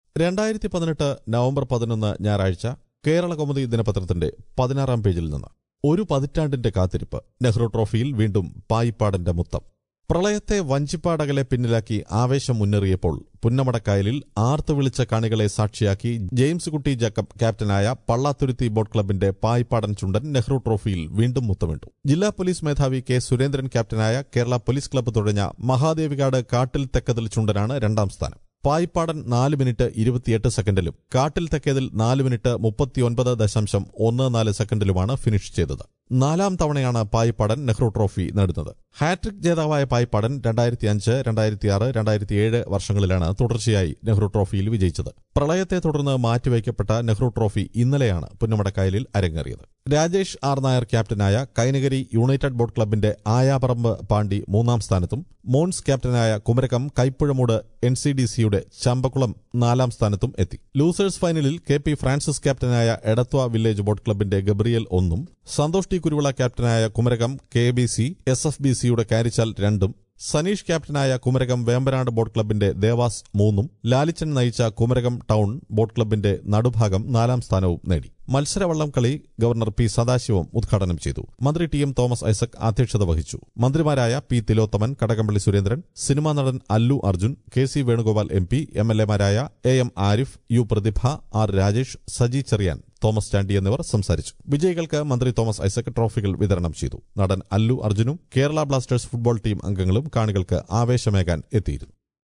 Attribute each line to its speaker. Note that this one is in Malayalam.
Speaker 1: രണ്ടായിരത്തി പതിനെട്ട് നവംബർ പതിനൊന്ന് ഞായറാഴ്ച കേരള കൗമുദി ദിനപത്രത്തിന്റെ പതിനാറാം പേജിൽ നിന്ന് ഒരു പതിറ്റാണ്ടിന്റെ കാത്തിരിപ്പ് നെഹ്റു ട്രോഫിയിൽ വീണ്ടും പായിപ്പാടന്റെ മുത്തം പ്രളയത്തെ വഞ്ചിപ്പാടകലെ പിന്നിലാക്കി ആവേശം മുന്നേറിയപ്പോൾ പുന്നമടക്കായലിൽ ആർത്തു വിളിച്ച കാണികളെ സാക്ഷിയാക്കി ജെയിംസ് കുട്ടി ജക്കബ് ക്യാപ്റ്റനായ പള്ളാത്തുരുത്തി ബോട്ട് ക്ലബിന്റെ പായിപ്പാടൻ ചുണ്ടൻ നെഹ്റു ട്രോഫിയിൽ വീണ്ടും മുത്തമിട്ടു ജില്ലാ പോലീസ് മേധാവി കെ സുരേന്ദ്രൻ ക്യാപ്റ്റനായ കേരള പോലീസ് ക്ലബ്ബ് തുടങ്ങിയ മഹാദേവികാട് കാട്ടിൽ തെക്കതിൽ ചുണ്ടനാണ് രണ്ടാം സ്ഥാനം പായിപ്പാടൻ നാല് മിനിറ്റ് ഇരുപത്തിയെട്ട് സെക്കൻഡിലും കാട്ടിൽ തെക്കേതിൽ നാല് മിനിറ്റ് മുപ്പത്തിയൊൻപത് ദശാംശം ഒന്ന് നാല് സെക്കൻഡിലുമാണ് ഫിനിഷ് ചെയ്തത് നാലാം തവണയാണ് പായിപ്പാടൻ നെഹ്റു ട്രോഫി നേടുന്നത് ഹാട്രിക് ജേതാവായ പായിപ്പാടൻ രണ്ടായിരത്തി അഞ്ച് രണ്ടായിരത്തി ആറ് രണ്ടായിരത്തി ഏഴ് വർഷങ്ങളിലാണ് തുടർച്ചയായി നെഹ്റു ട്രോഫിയിൽ വിജയിച്ചത് പ്രളയത്തെ തുടർന്ന് മാറ്റിവയ്ക്കപ്പെട്ട നെഹ്റു ട്രോഫി ഇന്നലെയാണ് പുന്നമടക്കായലിൽ അരങ്ങേറിയത് രാജേഷ് ആർ നായർ ക്യാപ്റ്റനായ കൈനഗരി യുണൈറ്റഡ് ബോട്ട് ക്ലബിന്റെ ആയാപറമ്പ് പാണ്ഡി മൂന്നാം സ്ഥാനത്തും മോൺസ് ക്യാപ്റ്റനായ Kumarakom Kaipuzhamuttu N C D സിയുടെ ചമ്പക്കുളം നാലാം സ്ഥാനത്തും എത്തി ലൂസേഴ്സ് ഫൈനലിൽ കെ പി ഫ്രാൻസിസ് ക്യാപ്റ്റനായ എടത്വ വില്ലേജ് ബോട്ട് ക്ലബിന്റെ ഗബ്രിയൽ ഒന്നും സന്തോഷ് ടി കുരുവിള ക്യാപ്റ്റനായ Kumarakom K B C S F B സിയുടെ കാരിച്ചാൽ രണ്ടും സനീഷ് ക്യാപ്റ്റനായ കുമരകം വേമ്പനാട് ബോട്ട് ക്ലബിന്റെ ദേവാസ് മൂന്നും ലാലിച്ചൻ നയിച്ച കുമരകം ടൗൺ ബോട്ട് ക്ലബിന്റെ നടുഭാഗം നാലാം സ്ഥാനവും നേടി മത്സരവള്ളം കളി ഗവർണർ പി സദാശിവം ഉദ്ഘാടനം ചെയ്തു മന്ത്രി ടി എം തോമസ് ഐസക് അധ്യക്ഷത വഹിച്ചു മന്ത്രിമാരായ പി തിലോത്തമൻ കടകംപള്ളി സുരേന്ദ്രൻ സിനിമാ നടൻ Allu Arjun K C Venugopal M P M L എമാരായ A M Arif U Prathibha R Rajesh Saji Cherian Thomas Chandy എന്നിവർ സംസാരിച്ചു വിജയികൾക്ക് മന്ത്രി തോമസ് ഐസക് ട്രോഫികൾ വിതരണം ചെയ്തു നടൻ അല്ലു അർജുനും കേരള ബ്ലാസ്റ്റേഴ്സ് ഫുട്ബോൾ ടീം അംഗങ്ങളും കാണികൾക്ക് ആവേശമേകാൻ എത്തിയിരുന്നു